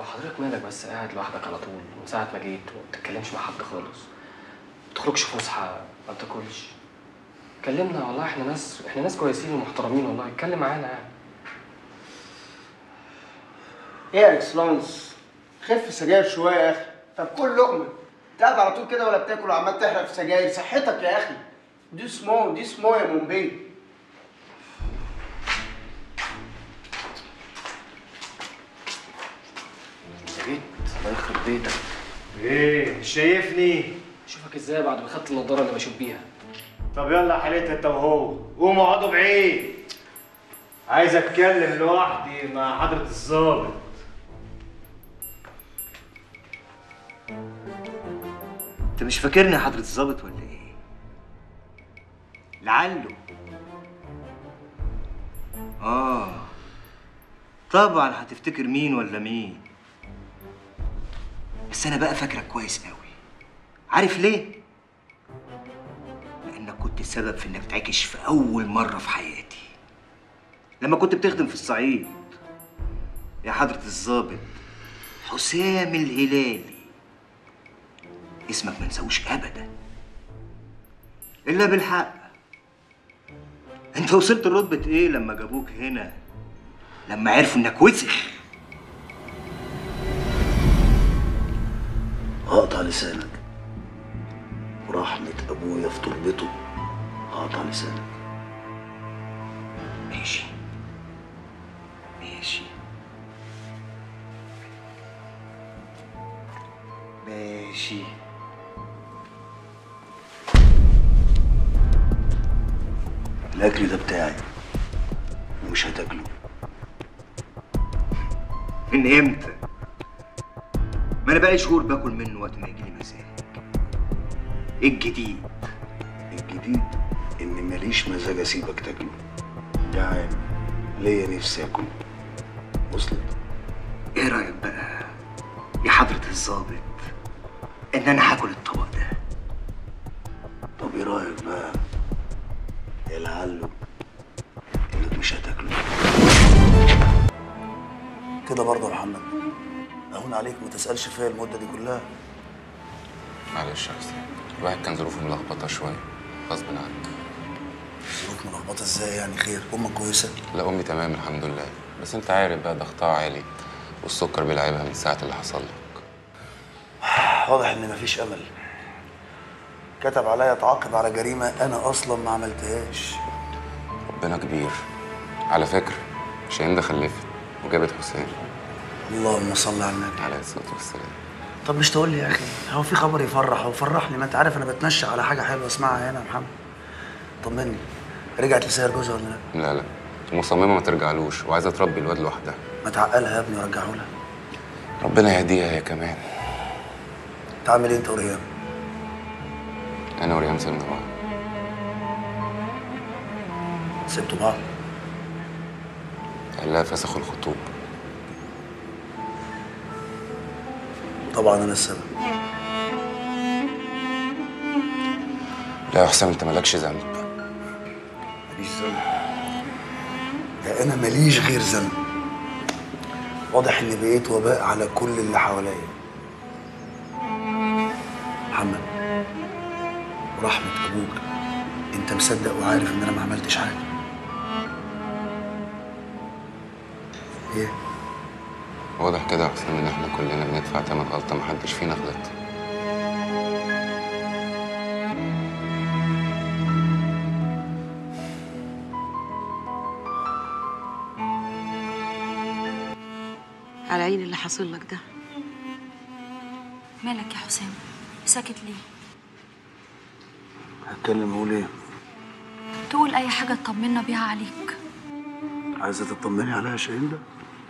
هو حضرتك مالك بس قاعد لوحدك على طول من ساعة ما جيت وما بتتكلمش مع حد خالص ما بتخرجش فسحة ما بتاكلش كلمنا والله احنا ناس احنا ناس كويسين ومحترمين والله اتكلم معانا يعني ايه يا اكسلانس خف سجاير شويه يا اخي طب كل لقمه انت قاعد على طول كده ولا بتاكل وعمال تحرق في سجاير صحتك يا اخي دي سمو دي سمو يا مومبي انت جيت الله يخرب بيتك ايه مش شايفني اشوفك ازاي بعد ما خدت النضاره اللي بشوف بيها طب يلا حالتها انت وهو قوموا اقعدوا بعيد عايز اتكلم لوحدي مع حضرة الظابط انت مش فاكرني يا حضرة الظابط ولا ايه؟ لعله اه طبعا هتفتكر مين ولا مين بس انا بقى فاكرك كويس قوي عارف ليه؟ لانك كنت السبب في انك تعكش في اول مره في حياتي لما كنت بتخدم في الصعيد يا حضرة الظابط حسام الهلالي اسمك ما نساوش ابدا الا بالحق انت وصلت لرتبة ايه لما جابوك هنا لما عرفوا انك وسخ هقطع لسانك ورحمة أبويا في تربته هقطع لسانك ماشي ماشي ماشي الأكل ده بتاعي ومش هتاكله من امتى؟ ما انا بقالي شهور باكل منه وقت ما يجيلي مزاج ايه الجديد؟ الجديد إن ماليش مزاج أسيبك تاكله جعان ليا نفسي آكل وصلت ايه رايك بقى يا حضرة الظابط ان انا هاكل الطبق ده طب إيه رأيك بقى يا لعله إنك مش هتاكله كده برضه يا محمد أهون عليك ما تسألش فيا المدة دي كلها معلش يا حسين الواحد كان ظروفه ملخبطه شويه غصب عنك ظروف ملخبطة إزاي يعني خير أمك كويسة لا امي تمام الحمد لله بس انت عارف بقى ضغطها عالي والسكر بيلعبها من ساعه اللي حصل لك واضح ان مفيش امل كتب عليا اتعاقب على جريمه انا اصلا ما عملتهاش ربنا كبير على فكره شاهين ده خلفت وجابت حسين اللهم صل على النبي عليه الصلاه والسلام طب مش تقول لي يا اخي هو في خبر يفرح هو فرحني ما انت عارف انا بتمشى على حاجه حلوه اسمعها هنا يا محمد طمني رجعت لسير جوزها ولا لا لا لا مصممه ما ترجعلوش وعايزه تربي الواد لوحدها ما تعقلها يا ابني ورجعه لها ربنا يهديها هي كمان تعمل ايه انت وريان انا وريم سيبنا بعض سبتوا بعض قال لها فسخوا الخطوبه طبعا انا السبب لا يا حسام انت مالكش ذنب ماليش ذنب ده انا ماليش غير ذنب واضح اني بقيت وباء على كل اللي حواليا محمد ورحمة ابوك انت مصدق وعارف ان انا ما عملتش حاجة ايه واضح كده يا حسام ان احنا كلنا بندفع تمن غلطه محدش فينا غلط على عين اللي حاصل لك ده مالك يا حسام ساكت ليه هتكلم اقول ايه تقول اي حاجه تطمنا بيها عليك عايزة تطمني عليها شاهين ده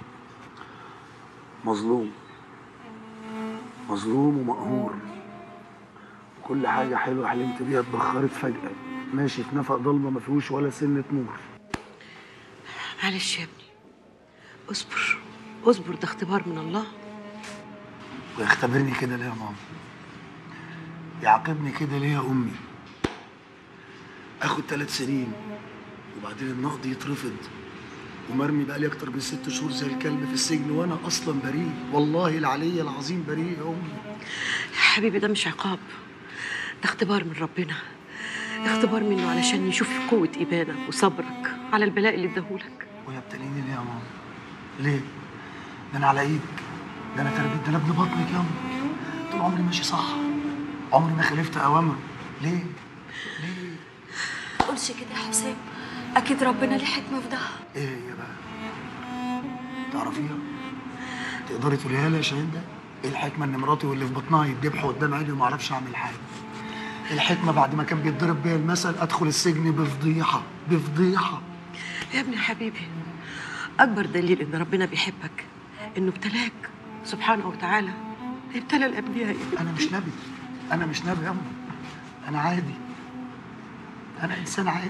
مظلوم مظلوم ومقهور كل حاجة حلوة حلمت بيها اتبخرت فجأة ماشي في نفق ضلمة ما فيهوش ولا سنة نور معلش يا ابني اصبر اصبر ده اختبار من الله ويختبرني كده ليه يا ماما يعاقبني كده ليه يا أمي اخد ثلاث سنين وبعدين النقد يترفض ومرمي بقالي اكتر من ست شهور زي الكلب في السجن وانا اصلا بريء والله العلي العظيم بريء يا امي يا حبيبي ده مش عقاب ده اختبار من ربنا اختبار منه علشان يشوف قوة إيمانك وصبرك على البلاء اللي اداهولك وهي بتليني ليه يا ماما؟ ليه؟ ده انا على ايدك ده انا تربيت ده انا ابن بطنك يا امي طول عمري ماشي صح عمري ما خالفت اوامره ليه؟ ليه؟ ما تقولش كده يا حسام اكيد ربنا ليه حكمه في ده ايه هي بقى؟ تعرفيها؟ تقدري تقوليها لي يا شاهين ده؟ ايه الحكمه ان مراتي واللي في بطنها يتذبحوا قدام عيني وما اعرفش اعمل حاجه؟ الحكمه بعد ما كان بيتضرب بيا المثل ادخل السجن بفضيحه بفضيحه يا ابني حبيبي أكبر دليل إن ربنا بيحبك إنه ابتلاك سبحانه وتعالى ابتلى الأنبياء يا ابني. انا مش نبي انا مش نبي يا أمي. انا عادي انا انسان عادي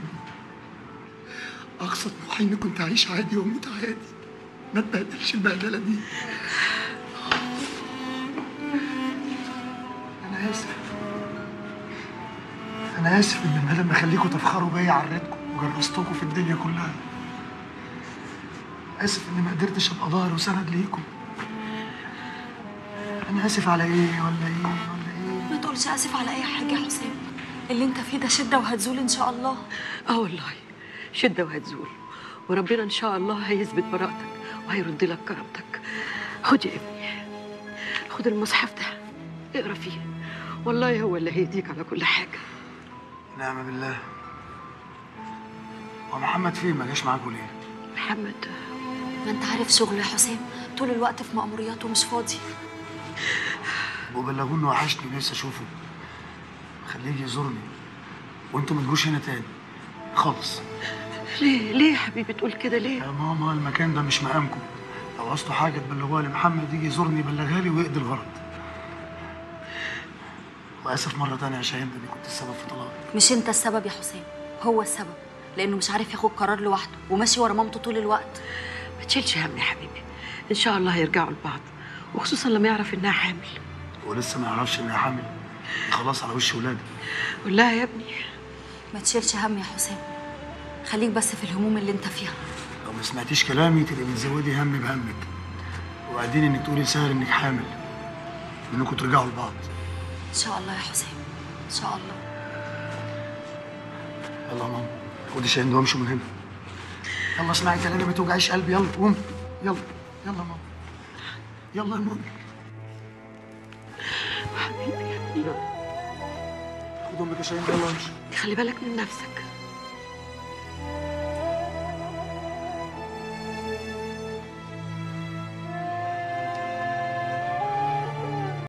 اقصى طموحي اني كنت اعيش عادي واموت عادي ما اتبهدلش البهدله دي انا اسف انا اسف ان بدل ما اخليكم تفخروا بيا عريتكم وجرستكم في الدنيا كلها اسف اني ما قدرتش ابقى ظهر وسند ليكم انا اسف على ايه ولا ايه ولا ايه ما تقولش اسف على اي حاجه يا حسام اللي انت فيه ده شده وهتزول ان شاء الله اه والله شدة وهتزول وربنا إن شاء الله هيثبت براءتك وهيرد لك كرامتك خد يا ابني خد المصحف ده اقرا فيه والله هو اللي هيديك على كل حاجة نعم بالله ومحمد فين ما جاش معاكم ليه محمد ما انت عارف شغله يا حسام طول الوقت في مأموريات ومش فاضي وبلغوه انه وحشني ونفسي اشوفه خليه يجي يزورني وانتوا ما تجوش هنا تاني خالص ليه ليه يا حبيبي تقول كده ليه يا ماما المكان ده مش مقامكم لو عوزتوا حاجه تبلغوها لمحمد يجي يزورني يبلغها لي ويقضي الغرض واسف مره تانية يا شاهين اني كنت السبب في طلاقك مش انت السبب يا حسام هو السبب لانه مش عارف ياخد قرار لوحده وماشي ورا مامته طول الوقت ما تشيلش هم يا حبيبي إن شاء الله هيرجعوا لبعض وخصوصا لما يعرف إنها حامل ولسه ما يعرفش اني حامل خلاص على وش ولادي قول لها يا ابني ما تشيلش هم يا حسام خليك بس في الهموم اللي انت فيها لو ما سمعتيش كلامي تبقي بتزودي هم بهمك وبعدين انك تقولي لسهر انك حامل انكم ترجعوا لبعض ان شاء الله يا حسام ان شاء الله يلا يا ماما خدي شاهين وامشوا من هنا يلا اسمعي كلامي ما توجعيش قلبي يلا قوم يلا يلا يا ماما يلا يا ماما حبيبي يا ابني خد امك يا شاهين يلا امشي خلي بالك من نفسك